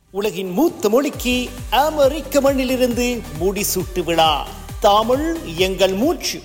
உலகின் மூத்த மொழிக்கு அமெரிக்க மண்ணிலிருந்து முடிசூட்டு விழா தமிழ் எங்கள் மூச்சு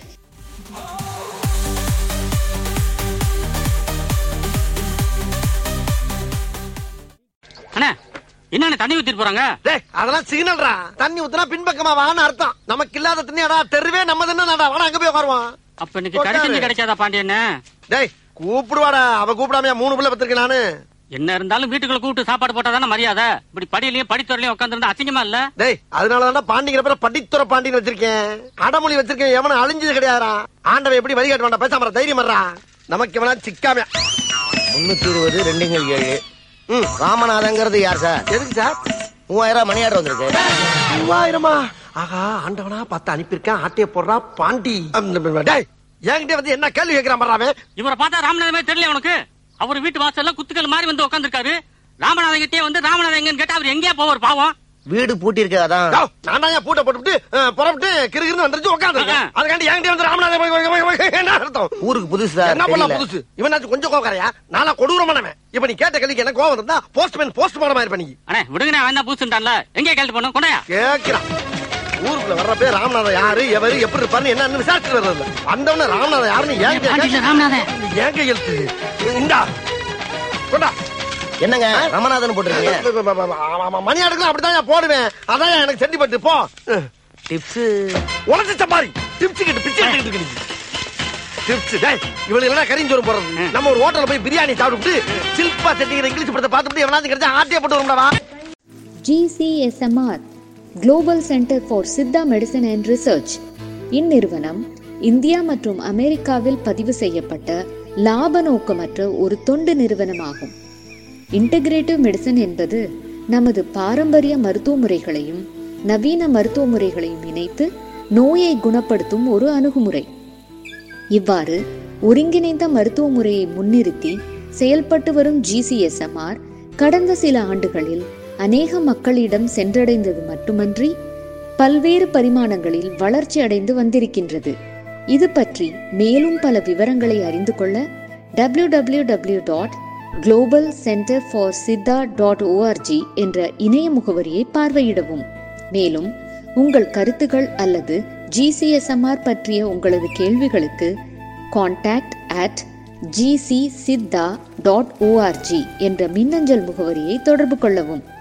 அண்ணா என்னண்ணே தண்ணி ஊத்திட்டு போறாங்க டேய் அதெல்லாம் சிக்னல்ரா தண்ணி ஊத்துனா பின்பக்கமா வான்னு அர்த்தம் நமக்கு இல்லாத தண்ணியாடா தெருவே நம்ம தானடா வாடா அங்க போய் உட்காருவான் அப்ப இன்னைக்கு கடைக்கஞ்சி கிடைக்காதா பாண்டியண்ணே டேய் கூப்பிடுவாடா அவ கூப்பிடாமையா மூணு பிள்ளை பத்திருக்கேன் நானு என்ன இருந்தாலும் வீட்டுக்குள்ள கூப்பிட்டு சாப்பாடு போட்டா தானே மரியாதை இப்படி படியிலயும் படித்துறையிலயும் உட்காந்துருந்தா அசிங்கமா இல்ல டேய் அதனால தான்டா பாண்டிங்கிற பேர படித்துற பாண்டின்னு வச்சிருக்கேன் அடமொழி வச்சிருக்கேன் எவனும் அழிஞ்சது கிடையாதா ஆண்டவன் எப்படி வழிகாட்ட வேண்டாம் பேசாம இரு, தைரியம் வர்றா நமக்கு எவனா சிக்காம முன்னூத்தி இருபது ரெண்டுங்கள் ஏழு ம் ராமநாதங்கிறது யார் சார் எதுக்கு சார் மூவாயிரம் மணி ஆர்டர் வந்திருக்கு மூவாயிரமா ஆகா ஆண்டவனா பார்த்து அனுப்பியிருக்கேன் ஆட்டைய போடுறா பாண்டி அம், டேய் என்கிட்ட வந்து என்ன கேள்வி கேட்கிறான் பாரு இவரை பார்த்தா ராமநாதமே தெரியல உனக்கு அவர் வீட்டு வாசல்ல குத்துக்கள் மாதிரி வந்து உட்காந்துருக்காரு ராமநாதன் கிட்டே வந்து ராமநாதன் எங்கன்னு கேட்டா அவர் எங்கேயா போவார் பாவம் வீடு பூட்டி இருக்கு அதான் நான் தான் பூட்டை போட்டுவிட்டு அஹ், புறப்பட்டு கிறுகிறுன்னு வந்துருச்சு உட்காந்துருக்கேன் ஆ. அதுக்காண்டி என்கிட்ட வந்து ராமநாதன் போய், போய், போய், போய், என்ன அர்த்தம் ஊருக்கு புதுசு சார் என்ன பண்ணலாம் தெரியல. புதுசு இவனாச்சும் கொஞ்சம் கோவக்காரையா நானா கொடூரமானவன் இப்ப நீ கேட்ட கேள்விக்கு என்ன கோவம் இருந்தா போஸ்ட்மேன் போஸ்ட் மாடமா இருப்ப நீ அண்ணே விடுங்கண்ணே அவன் தான் பூசுட்டான்ல எங்கே கேள்வி பண்ணும் கொண்டாயா கேக்குறான் ஊருக்குள்ள வர்றப்பே ராமநாதன் யாரு எவரு எப்படி இருப்பாருன்னு என்னன்னு விசாரிச்சு வர்றது வந்தவன ராமநாதன் யாருன்னு ஏன் கேட்க ராமநாதன் ஏன் கையெழுத்து இந்தா கொண்டா என்னங்க ரமநாதன் போட்டிருக்கீங்க ஆமா, மணி அடுக்கலாம் அப்படிதான் போடுவேன் அதான் எனக்கு சென்டிமெண்ட் போ டிப்ஸ் உனக்கு சப்பாரி டிப்ஸ் கிட்ட பிச்சை எடுத்துக்கிட்டு இருக்கு நீ. டிப்ஸ் டேய் இவளுக்கு என்ன கரிஞ்சோறு போறது நம்ம ஒரு ஹோட்டல்ல போய் பிரியாணி சாப்பிட்டு சில்பா செட்டிங்கிற இங்கிலீஷ் படத்தை பார்த்துட்டு எவனாச்சும் கிடைச்சா ஆட்டிய போட்டு வரும்டா GCSMR Global Center for Siddha medicine and research இந்நிறுவனம் இந்தியா மற்றும் அமெரிக்காவில் பதிவு செய்யப்பட்ட லாப நோக்கமற்ற ஒரு தொண்டு நிறுவனமாகும் இன்டகிரேட்டிவ் மெடிசன் என்பது நமது பாரம்பரிய மருத்துவ முறைகளையும் நவீன மருத்துவ முறைகளையும் இணைத்து நோயை குணப்படுத்தும் ஒரு அணுகுமுறை இவ்வாறு ஒருங்கிணைந்த மருத்துவ முறையை முன்னிறுத்தி செயல்பட்டு வரும் ஜிசிஎஸ்எம்ஆர் கடந்த சில ஆண்டுகளில் அநேக மக்களிடம் சென்றடைந்தது மட்டுமன்றி பல்வேறு பரிமாணங்களில் வளர்ச்சி அடைந்து வந்திருக்கின்றது இது பற்றி மேலும் பல விவரங்களை அறிந்து கொள்ள W W W dot global centre for Siddha dot org என்ற இணைய முகவரியை பார்வையிடவும் மேலும் உங்கள் கருத்துகள் அல்லது ஜிசிஎஸ்எம்ஆர் பற்றிய உங்களது கேள்விகளுக்கு contact at GC Siddha dot org என்ற மின்னஞ்சல் முகவரியை தொடர்பு கொள்ளவும்